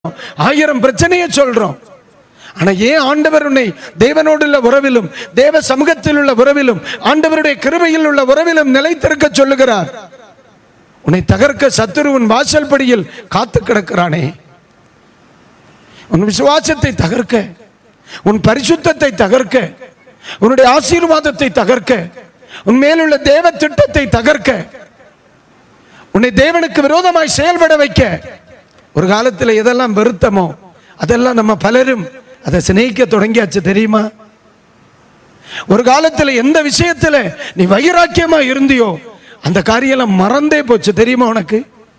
ஆயிரம் பிரச்சனையை சொல்றோம் ஆனா ஏன் ஆண்டவர் உன்னை தேவனோடு உள்ள உறவிலும் தேவ சமூகத்தில் உள்ள உறவிலும் ஆண்டவருடைய கிருபையில் உள்ள உறவிலும் நிலைத்திருக்க சொல்லுகிறார் உன்னை தகர்க்க சத்துரு உன் வாசல் படியில் காத்து கிடக்கிறானே உன் விசுவாசத்தை தகர்க்க உன் பரிசுத்தத்தை தகர்க்க உன்னுடைய ஆசீர்வாதத்தை தகர்க்க உன் மேலுள்ள தேவ திட்டத்தை தகர்க்க உன்னை தேவனுக்கு விரோதமாய் செயல்பட வைக்க ஒரு காலத்தில் எதெல்லாம் வெறுத்தமோ அதெல்லாம் நம்ம பலரும் அதை சிநேகிக்க தொடங்கியாச்சு தெரியுமா ஒரு காலத்தில் எந்த விஷயத்துல நீ வைராக்கியமா இருந்தியோ அந்த காரியம் மறந்தே போச்சு தெரியுமா உனக்கு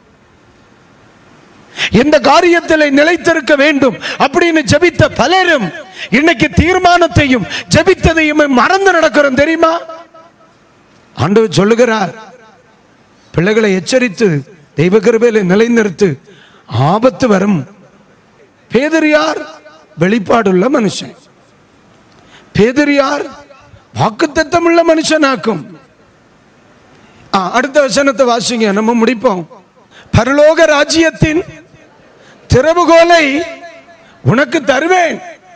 எந்த காரியத்தில் நிலைத்திருக்க வேண்டும் அப்படின்னு ஜெபித்த பலரும் இன்னைக்கு தீர்மானத்தையும் ஜெபித்ததையும் மறந்து நடக்கிறோம் தெரியுமா ஆண்டவர் சொல்லுகிறார் பிள்ளைகளை எச்சரித்து தெய்வ கிருபையில நிலைநிறுத்து ஆபத்து வரும் பேதரியார் வெளிப்பாடுள்ள மனுஷன் பேதரியார் வாக்குத்தத்தமுள்ள மனுஷனாக்கும் ஆ, அடுத்த வசனத்தை வாசிங்க நம்ம முடிப்போம் பரலோக ராஜ்யத்தின் திறவுகோலை உனக்கு தருவேன்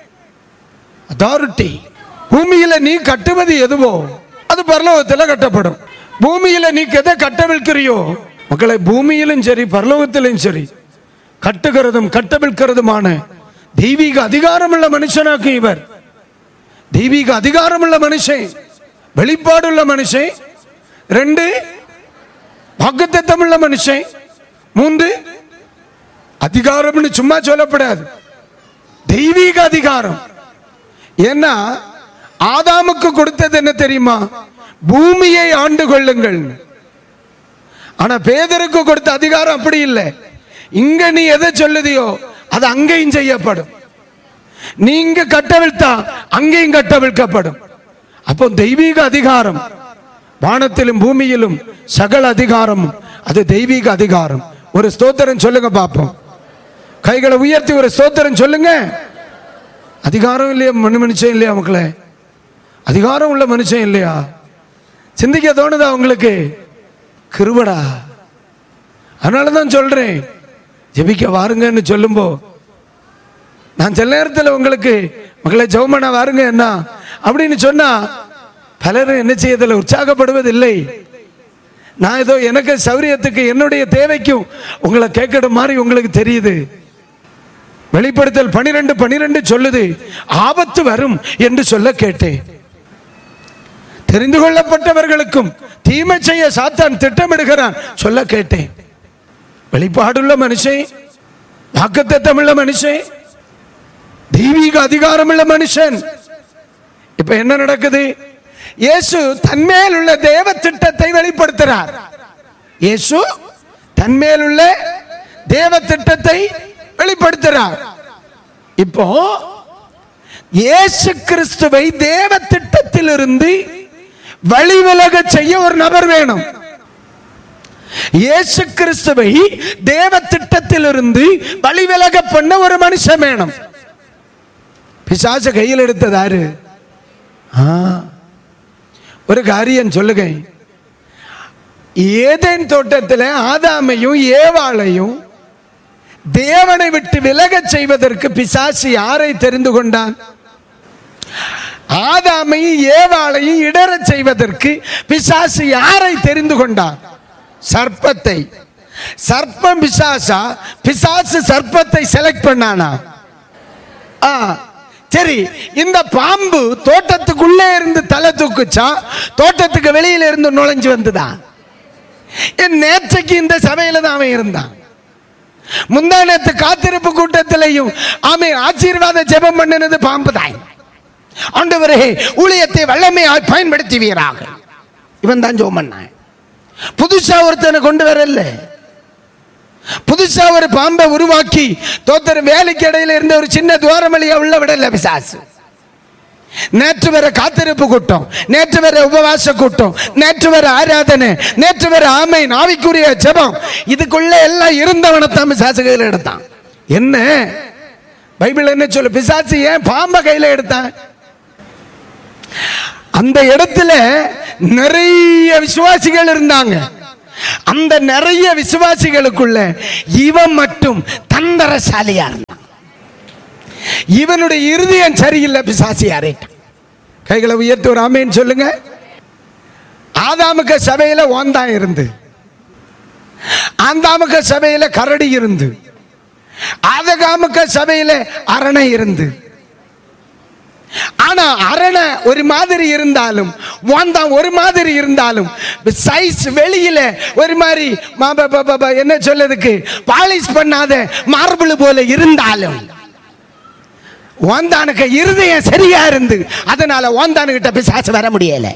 அத்தாரிட்டி பூமியில நீ கட்டுவது எதுவோ அது பரலோகத்தில் கட்டப்படும் பூமியில நீ எதை கட்டவிழ்க்கிறியோ மக்களை பூமியிலும் சரி பரலோகத்திலும் சரி கட்டுகிறதும் கட்டவிழ்க்கிறதுமான தெய்வீக அதிகாரமுள்ள மனுஷனாக்கும் இவர் தெய்வீக அதிகாரமுள்ள மனுஷன் வெளிப்பாடுள்ள மனுஷன் ரெண்டு வாக்குத்தத்தமுள்ள மனுஷன் மூன்று அதிகாரம்னு சும்மா சொல்லப்படாது தெய்வீக அதிகாரம் ஏன்னா ஆதாமுக்கு கொடுத்தது என்ன தெரியுமா பூமியை ஆண்டு கொள்ளுங்கள் ஆனா பேதருக்கு கொடுத்த அதிகாரம் அப்படி இல்லை இங்க நீ எதை சொல்லுதியோ அது அங்கேயும் செய்யப்படும் நீங்க கட்டவிழ்த்தா அங்கேயும் கட்டவிழ்க்கப்படும் அப்போ தெய்வீக அதிகாரம் வானத்திலும் பூமியிலும் சகல அதிகாரமும் அது தெய்வீக அதிகாரம் ஒரு ஸ்தோத்திரம் சொல்லுங்க பார்ப்போம் கைகளை உயர்த்தி ஒரு ஸ்தோத்திரம் சொல்லுங்க அதிகாரம் இல்லையா மனு மனுஷன் இல்லையா மக்களே அதிகாரம் உள்ள மனுஷன் இல்லையா சிந்திக்க தோணுதா உங்களுக்கு கிருபடா அதனால தான் சொல்றேன் ஜெபிக்க வாருங்கன்னு சொல்லும்போ நான் சில நேரத்தில் உங்களுக்கு மக்களை ஜெபமண்ணா வாருங்க என்ன அப்படின்னு சொன்னா பலரும் என்ன செய்யதில்லை உற்சாகப்படுவதில்லை நான் ஏதோ எனக்கு சௌரியத்துக்கு என்னுடைய தேவைக்கும் உங்களை கேட்கிற மாதிரி உங்களுக்கு தெரியுது வெளிப்படுத்தல் பனிரெண்டு பனிரெண்டு சொல்லுது ஆபத்து வரும் என்று சொல்ல கேட்டேன் தெரிந்து கொள்ளப்பட்டவர்களுக்கும் தீமை செய்ய சாத்தான் திட்டமிடுகிறான் சொல்ல கேட்டேன் வெளிப்பாடுள்ள மனுஷன் வாக்குத்தத்தமுள்ள மனுஷன் தெய்வீக அதிகாரமுள்ள மனுஷன் இப்ப என்ன நடக்குது இயேசு தன்மேல் உள்ள தேவ திட்டத்தை வெளிப்படுத்துறார் இயேசு தன்மேல் உள்ள தேவ திட்டத்தை வெளிப்படுத்துறார் இப்போ இயேசு கிறிஸ்துவை தேவ திட்டத்திலிருந்து வழிவிலக செய்ய ஒரு நபர் வேணும் இயேசு கிறிஸ்துவை தேவ திட்டத்திலிருந்து வழிவிலக பண்ண ஒரு மனுஷன் வேணும் பிசாச கையில் எடுத்ததாரு ஆ, ஒரு காரியம் சொல்லுங்க ஏதேன் தோட்டத்தில் ஆதாமையும் ஏவாளையும் தேவனை விட்டு விலகச் செய்வதற்கு பிசாசு யாரை தெரிந்து கொண்டான் ஆதாமையும் ஏவாளையும் இடறச் செய்வதற்கு பிசாசு யாரை தெரிந்து கொண்டான் சர்ப்பத்தை சர்ப்பம் பிசாசா பிசாசு சர்ப்பத்தை செலக்ட் பண்ணானா ஆ, சரி இந்த பாம்பு தோட்டத்துக்குள்ளே இருந்து தலை தூக்குச்சா தோட்டத்துக்கு வெளியில இருந்து நுழைஞ்சு வந்துதான் என் நேற்றைக்கு இந்த சபையில தான் அவன் இருந்தான் முந்தா நேத்து காத்திருப்பு கூட்டத்திலையும் அவன் ஆசீர்வாத ஜெபம் பண்ணினது பாம்பு தான் ஆண்டவரே ஊழியத்தை வல்லமையாய் பயன்படுத்துவீராக இவன் தான் ஜோம் பண்ணான் புதுசா ஒருத்தனை கொண்டு வரல புதுசா ஒரு பாம்பை உருவாக்கி தோத்தர் வேலைக்கு இடையில இருந்த ஒரு சின்ன துவாரமளியா உள்ள விடல பிசாசு நேற்று வர காத்திருப்பு கூட்டம் நேற்று வர உபவாச கூட்டம் நேற்று வர ஆராதனை நேற்று வர ஆமை நாவிக்குரிய ஜெபம் இதுக்குள்ள எல்லாம் இருந்தவனை தான் பிசாசு கையில் எடுத்தான் என்ன பைபிள் என்ன சொல்லு பிசாசு ஏன் பாம்பை கையில் எடுத்தான் அந்த இடத்துல நிறைய விசுவாசிகள் இருந்தாங்க அந்த நிறைய விசுவாசிகளுக்குள்ள இவன் மட்டும் தந்தரசாலியா இருந்தான் இவனுடைய இருதயம் சரியில்லை பிசாசி அறைட்டான் கைகளை உயர்த்தி ஒரு ஆமேன்னு சொல்லுங்க ஆதாமுக சபையில ஓந்தான் இருந்து ஆந்தாமுக சபையில கரடி இருந்து ஆதகாமுக சபையில அரணை இருந்து ஆனா அரணை ஒரு மாதிரி இருந்தாலும் ஓந்தான் ஒரு மாதிரி இருந்தாலும் சைஸ் வெளியில ஒரு மாதிரி ம- ப- ப- ப- ப- என்ன சொல்லதுக்கு பாலிஷ் பண்ணாத மார்பிள் போல இருந்தாலும் ஓந்தானுக்கு இருதயம் சரியா இருந்து அதனால ஓந்தானுகிட்ட பிசாசு வர முடியல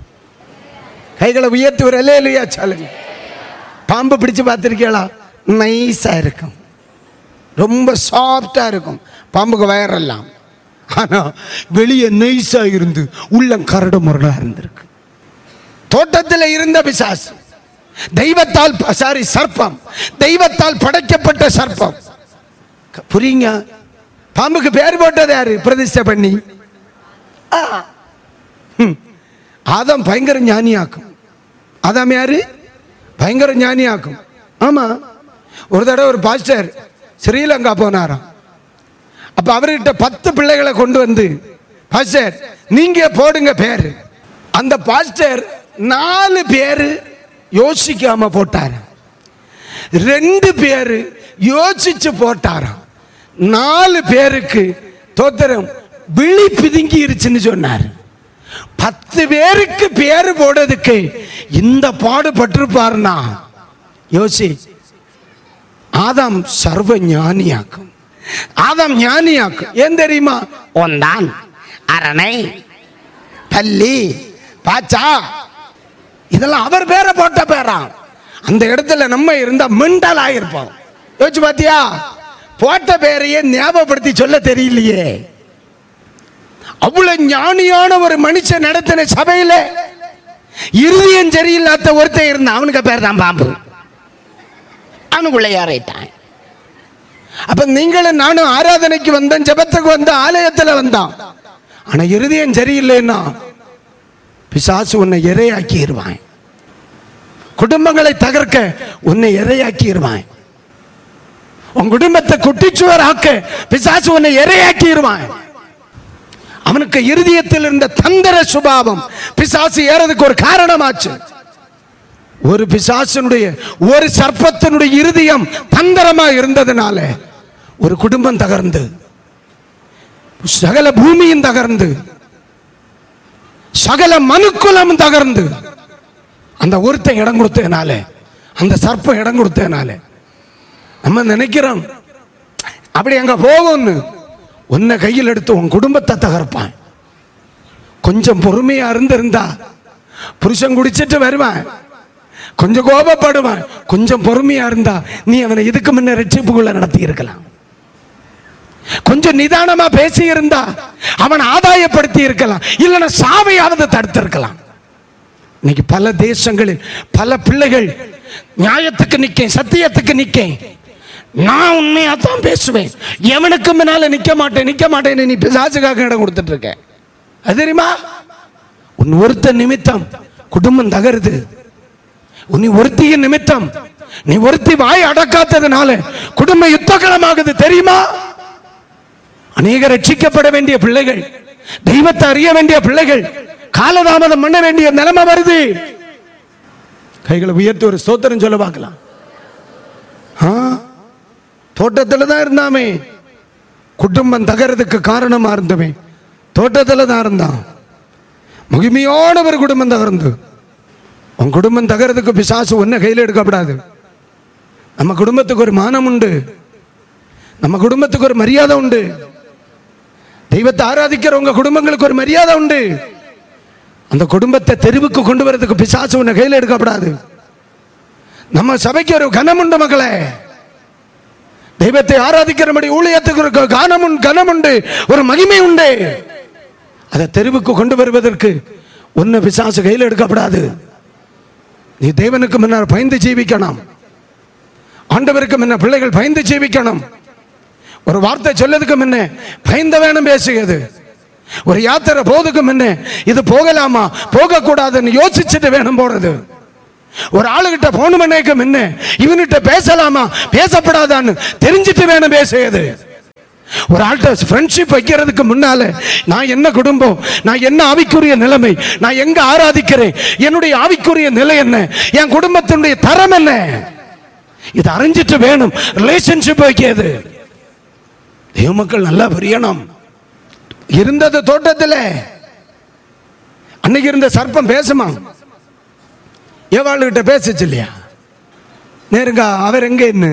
கைகளை உயர்த்தி ஒரு இல்லையா சொல்லுங்க பாம்பு பிடிச்சு பார்த்துருக்கீங்களா நைஸா இருக்கும் ரொம்ப சாஃப்டா இருக்கும் பாம்புக்கு வயரெல்லாம் ஆனா வெளியே நைஸா இருந்து உள்ளம் கரடு முரடா இருந்திருக்கு தோட்டத்தில் இருந்த பிசாசு தெய்வத்தால் சாரி சர்ப்பம் தெய்வத்தால் படைக்கப்பட்ட சர்ப்பம் க- புரியுங்க பாம்புக்கு பேர் போட்டது யாரு பிரதிஷ்டை பண்ணி ஆ. ம். ஆதாம் பயங்கர ஞானியாக்கும் ஆதாம் யாரு பயங்கர ஞானியாக்கும் ஆமா ஒரு தடவை ஒரு பாஸ்டர் ஸ்ரீலங்கா போனாராம் அப்ப அவர்கிட்ட பத்து பிள்ளைகளை கொண்டு வந்து பாஸ்டர் நீங்க போடுங்க பேரு அந்த பாஸ்டர் நாலு பேரு யோசிக்காம போட்டாரு ரெண்டு பேரு யோசிச்சு போட்டாராம் நாலு பேருக்கு தோத்திரம் விழி பிதுங்கிருச்சுன்னு சொன்னாரு பத்து பேருக்கு பேரு போடுறதுக்கு இந்த பாடுபட்டிருப்பாருனா யோசி ஆதாம் சர்வ ஞானியாக்கும் ஆதாம் ஞானியாக்கும் ஏன் தெரியுமா ஒன்றான் அரணை பல்லி பாச்சா இதெல்லாம் அவர் பேரை போட்ட பேராம் அந்த இடத்துல நம்ம இருந்தா மெண்டல் ஆயிருப்போம் யோசிச்சு பாத்தியா போட்ட பேரையே ஞாபகப்படுத்தி சொல்ல தெரியலையே அவ்வளவு ஞானியான ஒரு மனுஷன் நடத்தின சபையில இருதயம் சரியில்லாத ஒருத்தன் இருந்தான் அவனுக்கு பேர் தான் பாம்பு அவனுக்குள்ள யாரைட்டான் அப்ப நீங்களும் நானும் ஆராதனைக்கு வந்தோம் ஜெபத்துக்கு வந்த ஆலயத்துல வந்தான் ஆனா இருதயம் சரியில்லைன்னா பிசாசு உன்னை இரையாக்கிடுவான் குடும்பங்களை தகர்க்க உன்னை இரையாக்கிடுவான் உன் குடும்பத்தை குட்டிச்சுவர் ஆக்க பிசாசு உன்னை இரையாக்கிடுவான் அவனுக்கு இருதயத்தில் இருந்த தந்திர சுபாவம் பிசாசு ஏறதுக்கு ஒரு காரணமாச்சு ஒரு பிசாசனுடைய ஒரு சர்ப்பத்தினுடைய இருதயம் தந்திரமா இருந்ததுனால ஒரு குடும்பம் தகர்ந்து சகல பூமியும் தகர்ந்து சகல மனுக்குலம் தகர்ந்து அந்த ஒருத்தன் இடம் கொடுத்ததுனால அந்த சர்ப்பம் இடம் கொடுத்ததுனால நம்ம நினைக்கிறோம் அப்படி அங்க போகும்னு உன்னை கையில் எடுத்து உன் குடும்பத்தை தகர்ப்பான் கொஞ்சம் பொறுமையா இருந்திருந்தா புருஷன் குடிச்சிட்டு வருவான் கொஞ்சம் கோபப்படுவான் கொஞ்சம் பொறுமையா இருந்தா நீ அவனை இதுக்கு முன்ன ரட்சிப்புக்குள்ள நடத்தி இருக்கலாம் கொஞ்சம் நிதானமா பேசி இருந்தா அவன் ஆதாயப்படுத்தி இருக்கலாம் இல்லைன்னா சாவையாவது தடுத்திருக்கலாம் இன்னைக்கு பல தேசங்களில் பல பிள்ளைகள் நியாயத்துக்கு நிக்கேன் சத்தியத்துக்கு நிக்கேன் நான் உண்மையா தான் பேசுவேன் எவனுக்கு முன்னால நிக்க மாட்டேன் நிக்க மாட்டேன்னு நீ பிசாசுக்காக இடம் கொடுத்துட்டு இருக்க அது தெரியுமா உன் ஒருத்த நிமித்தம் குடும்பம் தகருது உன்னை ஒருத்தியின் நிமித்தம் நீ ஒருத்தி வாய் அடக்காததுனால குடும்ப யுத்தகலமாகுது தெரியுமா அநேக ரட்சிக்கப்பட வேண்டிய பிள்ளைகள் தெய்வத்தை அறிய வேண்டிய பிள்ளைகள் காலதாமதம் பண்ண வேண்டிய நிலைமை வருது கைகளை உயர்த்தி ஒரு ஸ்தோத்திரம் சொல்ல பார்க்கலாம் ஆ, தோட்டத்துல தான் இருந்தாமே குடும்பம் தகரதுக்கு காரணமா இருந்தவன் தோட்டத்துல தான் இருந்தான் மகிமையான ஒரு குடும்பம் தகர்ந்து உன் குடும்பம் தகரதுக்கு பிசாசு ஒன்ன கையில் எடுக்கப்படாது நம்ம குடும்பத்துக்கு ஒரு மானம் உண்டு நம்ம குடும்பத்துக்கு ஒரு மரியாதை உண்டு தெய்வத்தை ஆராதிக்கிற உங்க குடும்பங்களுக்கு ஒரு மரியாதை உண்டு அந்த குடும்பத்தை தெருவுக்கு கொண்டு வரதுக்கு பிசாசு உன்னை கையில் எடுக்கப்படாது நம்ம சபைக்கு ஒரு கனம் உண்டு மகளே தெய்வத்தை ஆராதிக்கிறபடி ஊழியத்துக்கு ஒரு கானம் உண்டு கனம் உண்டு ஒரு மகிமை உண்டு அதை தெருவுக்கு கொண்டு வருவதற்கு உன்னை பிசாசு கையில் எடுக்கப்படாது நீ தேவனுக்கு முன்னால் பயந்து ஜீவிக்கணும் ஆண்டவருக்கு முன்ன பிள்ளைகள் பயந்து ஜீவிக்கணும் ஒரு வார்த்தை சொல்லதுக்கு முன்ன பயந்த வேணும் பேசுகிறது ஒரு யாத்திரை போதுக்கு முன்ன இது போகலாமா போக கூடாதுன்னு யோசிச்சுட்டு வேணும் போறது ஒரு ஆளுகிட்ட போன் பண்ணேக்கம் என்ன இவன்கிட்ட பேசலாமா பேசப்படாதான்னு தெரிஞ்சிட்டு வேணும் பேசியது ஒரு ஆள்கிட்ட ஃப்ரெண்ட்ஷிப் வைக்கிறதுக்கு முன்னால நான் என்ன குடும்பம் நான் என்ன ஆவிக்குரிய நிலைமை நான் எங்க ஆராதிக்கிறேன் என்னுடைய ஆவிக்குரிய நிலை என்ன என் குடும்பத்தினுடைய தரம் என்ன இது அறிஞ்சிட்டு வேணும் ரிலேஷன்ஷிப் வைக்கிறது தெய்வ மக்கள் நல்லா புரியணும் இருந்தது தோட்டத்தில் அன்னைக்கு இருந்த சர்ப்பம் பேசுமா ஏவாளுகிட்ட பேசுச்சு இல்லையா நேருங்க அவர் எங்க என்ன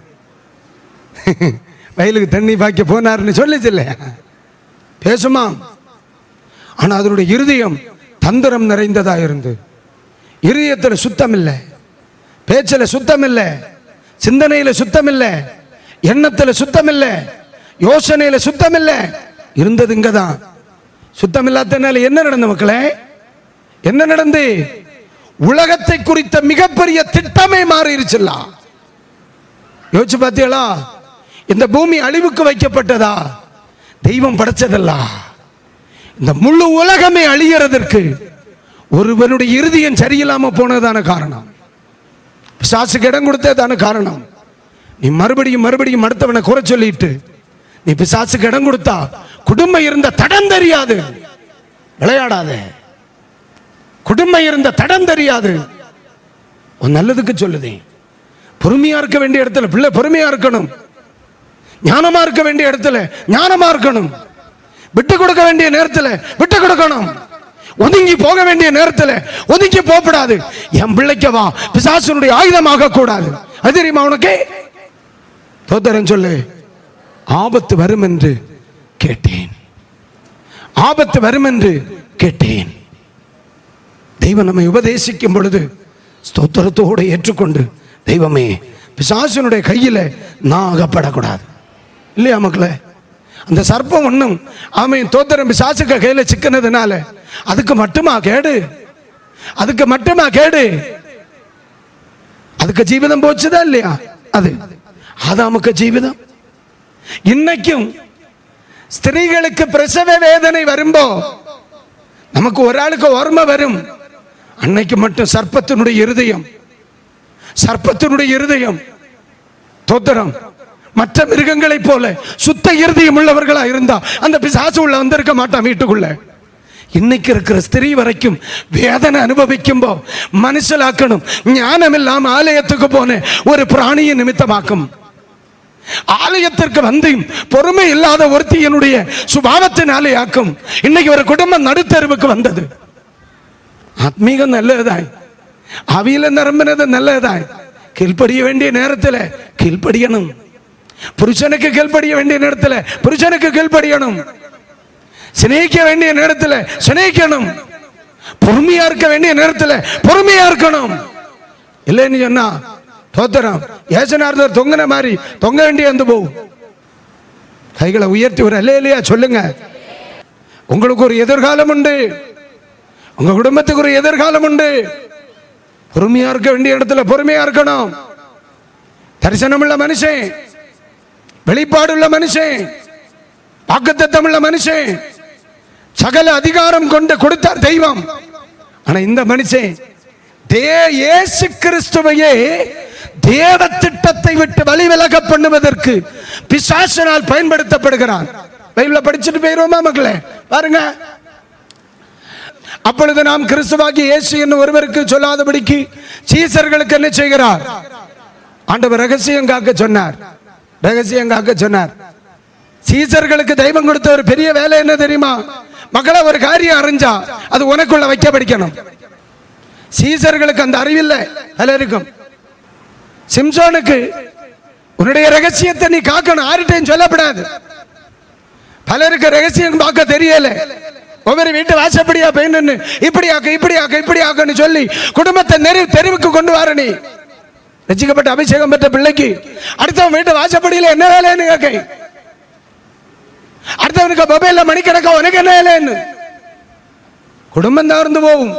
வயலுக்கு தண்ணி பாய்க்க போனார்னு சொல்லிச்சு இல்லையா பேசுமா ஆனா அதனுடைய இருதயம் தந்திரம் நிறைந்ததா இருந்து இருதயத்தில் சுத்தம் இல்லை பேச்சில் சுத்தம் இல்லை சிந்தனையில் சுத்தம் இல்லை எண்ணத்தில் சுத்தம் இல்லை யோசனையில் சுத்தம் இல்லை இருந்தது இங்க தான் சுத்தம் இல்லாதனால என்ன நடந்த மக்களே என்ன நடந்து உலகத்தை குறித்த மிகப்பெரிய திட்டமே மாறிடுச்சுல்ல யோசிச்சு பார்த்தீங்களா இந்த பூமி அழிவுக்கு வைக்கப்பட்டதா தெய்வம் படைச்சதல்ல இந்த முழு உலகமே அழியறதற்கு ஒருவனுடைய இருதயம் சரியில்லாம போனதான காரணம் பிசாசுக்கு இடம் கொடுத்ததான காரணம் நீ மறுபடியும் மறுபடியும் அடுத்தவனை குறை சொல்லிட்டு நீ பிசாசுக்கு இடம் கொடுத்தா குடும்பம் இருந்த தடம் தெரியாது விளையாடாத குடும்பம் இருந்த தடம் தெரியாது உன் நல்லதுக்கு சொல்லுதே பொறுமையா இருக்க வேண்டிய இடத்துல பிள்ளை பொறுமையா இருக்கணும் ஞானமா இருக்க வேண்டிய இடத்துல ஞானமா இருக்கணும் விட்டு கொடுக்க வேண்டிய நேரத்தில் விட்டு கொடுக்கணும் ஒதுங்கி போக வேண்டிய நேரத்தில் ஒதுங்கி போகக்கூடாது என் பிள்ளைக்கு வா பிசாசனுடைய ஆயுதமாக கூடாது அது தெரியுமா உனக்கு தோத்தரன் சொல்லு ஆபத்து வரும் என்று கேட்டேன் ஆபத்து வரும் என்று கேட்டேன் தெய்வம் நம்மை உபதேசிக்கும் பொழுது ஸ்தோத்திரத்தோடு ஏற்றுக்கொண்டு தெய்வமே பிசாசனுடைய கையில் நான் அகப்படக்கூடாது இல்லையா மக்களே அந்த சர்ப்பம் ஒன்றும் அவன் தோத்திரம் பிசாசுக்க கையில் சிக்கினதுனால அதுக்கு மட்டுமா கேடு அதுக்கு மட்டுமா கேடு அதுக்கு ஜீவிதம் போச்சுதா இல்லையா அது ஆதாமுக்கு ஜீவிதம் இன்னைக்கும் ஸ்திரீகளுக்கு பிரசவ வேதனை வரும்போ நமக்கு ஒரு ஆளுக்கு ஓர்மை வரும் அன்னைக்கு மட்டும் சர்ப்பத்தினுடைய இருதயம் சர்ப்பத்தினுடைய இருதயம் தோத்திரம் மற்ற மிருகங்களைப் போல சுத்த இருதயம் உள்ளவர்களா இருந்தா அந்த பிசாசு உள்ள வந்திருக்க மாட்டான் வீட்டுக்குள்ள இன்னைக்கு இருக்கிற ஸ்திரீ வரைக்கும் வேதனை அனுபவிக்கும்போ மனுஷலாக்கணும் ஞானம் இல்லாம ஆலயத்துக்கு போன ஒரு பிராணியை நிமித்தமாக்கும் ஆலயத்திற்கு வந்து பொறுமை இல்லாத ஒருத்தியனுடைய சுபாவத்தினாலே ஆக்கும் இன்னைக்கு ஒரு குடும்பம் நடுத்தருவுக்கு வந்தது ஆத்மீகம் நல்லதுதாய் அவியில நிரம்பினது நல்லதுதாய் கீழ்ப்படிய வேண்டிய நேரத்தில் கீழ்ப்படியணும் புருஷனுக்கு கீழ்ப்படிய வேண்டிய நேரத்தில் புருஷனுக்கு கீழ்ப்படியணும் சிநேகிக்க வேண்டிய நேரத்தில் சிநேகிக்கணும் பொறுமையா இருக்க வேண்டிய நேரத்தில் பொறுமையா இருக்கணும் இல்லைன்னு சொன்னா தோத்திரம் ஏசனார்தர் தொங்கின மாதிரி தொங்க வேண்டிய வந்து போகும் கைகளை உயர்த்தி ஒரு அல்ல இல்லையா சொல்லுங்க உங்களுக்கு ஒரு எதிர்காலம் உண்டு உங்க குடும்பத்துக்கு ஒரு எதிர்காலம் உண்டு பொறுமையா இருக்க வேண்டிய இடத்துல பொறுமையா இருக்கணும் தரிசனமுள்ள மனுஷன் வெளிப்பாடுள்ள மனுஷன் வாக்குத்தத்தமுள்ள மனுஷன் சகல அதிகாரம் கொண்டு கொடுத்தார் தெய்வம் ஆனா இந்த மனுஷன் தே இயேசு கிறிஸ்துவையே தேவ திட்டத்தை விட்டு வழி விலக பண்ணுவதற்கு பிசாசனால் பயன்படுத்தப்படுகிறான் பைபிள படிச்சுட்டு போயிருவோமா மக்களே பாருங்க அப்பொழுது நாம் கிறிஸ்துவாகி இயேசு என்னும் ஒருவருக்கு சொல்லாதபடிக்கு சீசர்களுக்கு என்ன செய்கிறார் ஆண்டவர் ரகசியம் காக்க சொன்னார் ரகசியம் காக்க சொன்னார் சீசர்களுக்கு தெய்வம் கொடுத்த ஒரு பெரிய வேலை என்ன தெரியுமா மக்களை ஒரு காரியம் அறிஞ்சா அது உனக்குள்ள வைக்க படிக்கணும் சீசர்களுக்கு அந்த அறிவில்லை பலருக்கும் சிம்சோனுக்கு உன்னுடைய ரகசியத்தை நீ காக்கணும் யார்கிட்டையும் சொல்லப்படாது பலருக்கு ரகசியம் பார்க்க தெரியல ஒவ்வொரு வீட்டு வாசப்படியா போய் நின்று இப்படி ஆக்க இப்படி ஆக்க இப்படி ஆக்கன்னு சொல்லி குடும்பத்தை நெரு தெருவுக்கு கொண்டு வர நீ ரசிக்கப்பட்ட அபிஷேகம் பெற்ற பிள்ளைக்கு அடுத்தவன் வீட்டு வாசப்படியில் என்ன வேலைன்னு கேட்க அடுத்தவனுக்கு மொபைல்ல மணிக்கணக்கா உனக்கு என்ன வேலைன்னு குடும்பம் தகர்ந்து போகும்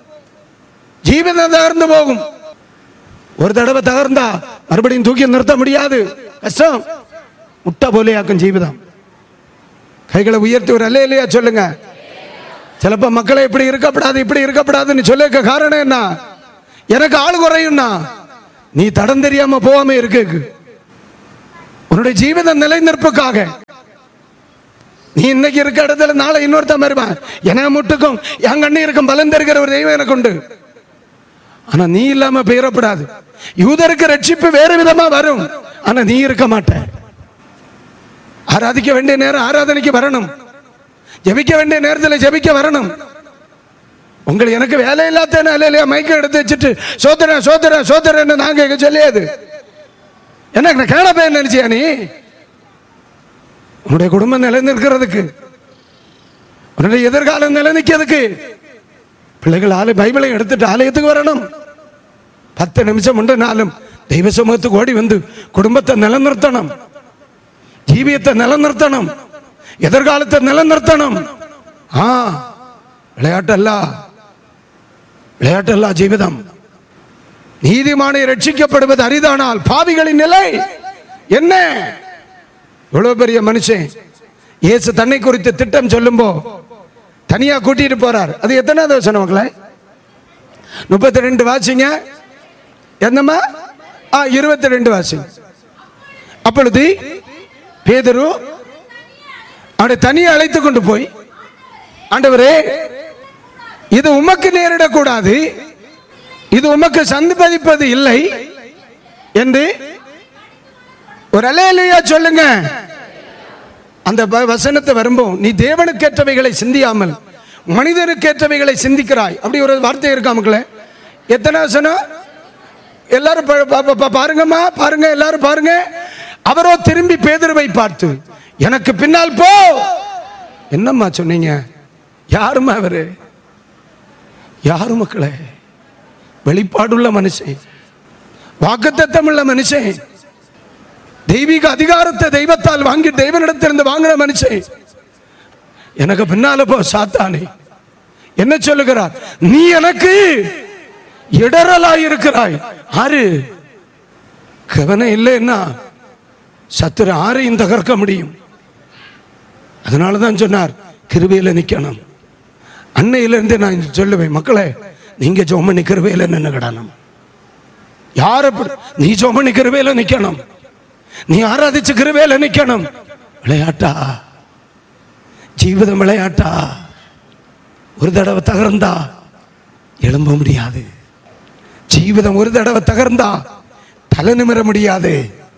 ஜீவிதம் தகர்ந்து போகும் ஒரு தடவை தகர்ந்தா மறுபடியும் தூக்கி நிறுத்த முடியாது கஷ்டம் முட்டை போலேயாக்கும் ஜீவிதம் கைகளை உயர்த்தி ஒரு அல்ல இல்லையா சொல்லுங்க சிலப்ப மக்களை இப்படி இருக்கப்படாது இப்படி இருக்கப்படாதுன்னு சொல்லிருக்க காரணம் என்ன எனக்கு ஆள் குறையும்னா நீ தடம் தெரியாம போகாம இருக்கு உன்னுடைய ஜீவித நிலைநிற்புக்காக நீ இன்னைக்கு இருக்க இடத்துல நாளை இன்னொருத்தன் வருவான் என முட்டுக்கும் என் கண்ணி இருக்கும் பலன் தருகிற ஒரு தெய்வம் எனக்கு உண்டு ஆனா நீ இல்லாம பெயரப்படாது யூதருக்கு ரட்சிப்பு வேறு விதமா வரும் ஆனா நீ இருக்க மாட்ட ஆராதிக்க வேண்டிய நேரம் ஆராதனைக்கு வரணும் ஜெபிக்க வேண்டிய நேரத்தில் ஜெபிக்க வரணும் உங்களுக்கு எனக்கு வேலை இல்லாத நிலையில மைக்க எடுத்து வச்சுட்டு சோதரன் சோதரன் சோதரன் நாங்க இங்க சொல்லியாது எனக்கு நான் காண போய் நினைச்சியா நீ உன்னுடைய குடும்பம் நிலைநிற்கிறதுக்கு உன்னுடைய எதிர்காலம் நிலைநிற்கிறதுக்கு பிள்ளைகள் ஆலய பைபிளை எடுத்துட்டு ஆலயத்துக்கு வரணும் பத்து நிமிஷம் உண்டு நாளும் தெய்வ சமூகத்துக்கு ஓடி வந்து குடும்பத்தை நிலைநிறுத்தணும் ஜீவியத்தை நிலைநிறுத்தணும் எதிர்காலத்தை நிலைநிறுத்தணும் ஆ விளையாட்டல்ல விளையாட்டல்ல ஜீவிதம் நீதிமானை ரட்சிக்கப்படுவது அரிதானால் பாவிகளின் நிலை என்ன இவ்வளவு பெரிய மனுஷன் இயேசு தன்னை குறித்து திட்டம் சொல்லும்போ தனியா கூட்டிட்டு போறார் அது எத்தனாவது வசனம் மக்களே முப்பத்தி ரெண்டு வாசிங்க என்னம்மா ஆ இருபத்தி ரெண்டு வாசிங்க அப்பொழுது பேதரு அவனை தனியே அழைத்து கொண்டு போய் ஆண்டவரே இது உமக்கு நேரிடக்கூடாது இது உமக்கு சந்திப்பதிப்பது இல்லை என்று ஒரு அலையலையா சொல்லுங்க அந்த வ- வசனத்தை வரும்போ நீ தேவனுக்கேற்றவைகளை சிந்தியாமல் மனிதனுக்கேற்றவைகளை சிந்திக்கிறாய் அப்படி ஒரு வார்த்தை இருக்கா மக்களே எத்தனை வசனம் எல்லாரும் பா- பா- பா- பாருங்கம்மா பாருங்க எல்லாரும் பாருங்க அவரோ திரும்பி பேதுருவை பார்த்து எனக்கு பின்னால் போ என்னம்மா சொன்னீங்க யாரும்மா அவரு யாரு மக்களே வெளிப்பாடுள்ள மனுஷன் வாக்குத்தத்தம் உள்ள மனுஷன் தெய்வீக அதிகாரத்தை தெய்வத்தால் வாங்கி தெய்வனிடத்திலிருந்து வாங்கின மனுஷன் எனக்கு பின்னால போ சாத்தானே என்ன சொல்லுகிறார் நீ எனக்கு இடரலாய் இருக்கிறாய் ஆறு கவனம் இல்லைன்னா சத்துரு ஆரையும் தகர்க்க முடியும் அதனால தான் சொன்னார் கிருபையில நிக்கணும் அன்னையிலிருந்து நான் சொல்லுவேன் மக்களே நீங்க ஜோமணி கிருபையில நின்று கிடணும் யார நீ ஜோமணி கிருபையில நிக்கணும் நீ ஆராதிச்சு கிருபையில நிக்கணும் விளையாட்டா ஜீவிதம் விளையாட்டா ஒரு தடவை தகர்ந்தா எழும்ப முடியாது ஜீவிதம் ஒரு தடவை தகர்ந்தா தலை நிமிர முடியாது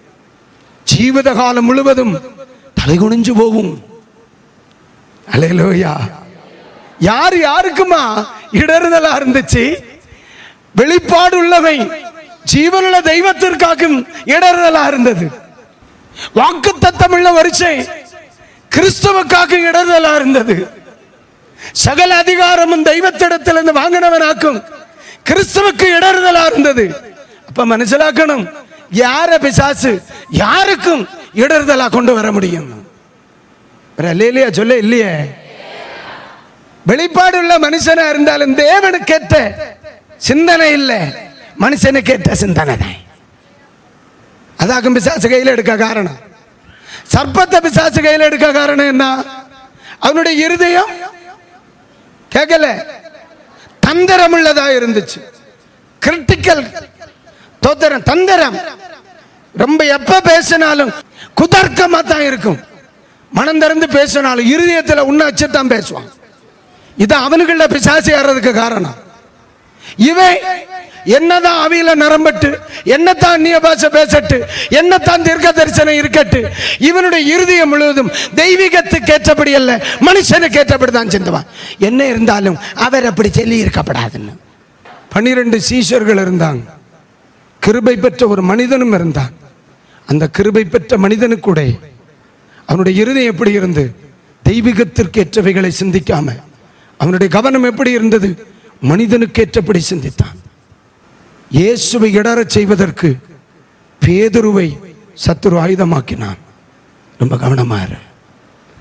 ஜீவித காலம் முழுவதும் தலை குனிஞ்சு போகும் அலையலோயா யார் யாருக்குமா இடறுதலா இருந்துச்சு வெளிப்பாடு உள்ளவை ஜீவனுள்ள தெய்வத்திற்காகும் இடறுதலா இருந்தது வாக்கு தத்தமுள்ள வரிசை கிறிஸ்துவுக்காக இடறுதலா இருந்தது சகல அதிகாரமும் தெய்வத்திடத்திலிருந்து வாங்கினவனாக்கும் கிறிஸ்துவுக்கு இடறுதலா இருந்தது அப்ப மனசிலாக்கணும் யார பிசாசு யாருக்கும் இடறுதலா கொண்டு வர முடியும் வேற இல்லையா சொல்ல இல்லையே வெளிப்பாடு உள்ள மனுஷனா இருந்தாலும் தேவனுக்கேற்ற சிந்தனை இல்லை மனுஷனுக்கேற்ற சிந்தனை தான் அதாக்கும் பிசாசு கையில் எடுக்க காரணம் சர்ப்பத்தை பிசாசு கையில் எடுக்க காரணம் என்ன அவனுடைய இருதயம் கேட்கல தந்திரம் உள்ளதா இருந்துச்சு கிரிட்டிக்கல் தோத்திரம் தந்திரம் ரொம்ப எப்ப பேசினாலும் குதர்க்கமா தான் இருக்கும் மனம் திறந்து பேசினாலும் இருதயத்துல உன்னை வச்சுதான் பேசுவான் இது அவனுக்குள்ள பிசாசு ஏறதுக்கு காரணம் இவன் என்னதான் அவியில நரம்பட்டு என்னத்தான் அந்நிய பாஷை பேசட்டு என்னத்தான் தீர்க்க தரிசனம் இருக்கட்டு இவனுடைய இருதயம் முழுவதும் தெய்வீகத்துக்கு ஏற்றபடி அல்ல மனுஷனுக்கு ஏற்றபடி தான் சிந்துவான் என்ன இருந்தாலும் அவர் அப்படி சொல்லி இருக்கப்படாதுன்னு பன்னிரண்டு சீஷர்கள் இருந்தாங்க கிருபை பெற்ற ஒரு மனிதனும் இருந்தான் அந்த கிருபை பெற்ற மனிதனுக்கூட அவனுடைய இருதயம் எப்படி இருந்து தெய்வீகத்திற்கு ஏற்றவைகளை சிந்திக்காம அவனுடைய கவனம் எப்படி இருந்தது மனிதனுக்கு ஏற்றபடி சிந்தித்தான் இயேசுவை இடறச் செய்வதற்கு பேதுருவை சத்துரு ஆயுதமாக்கினான் ரொம்ப கவனமா இரு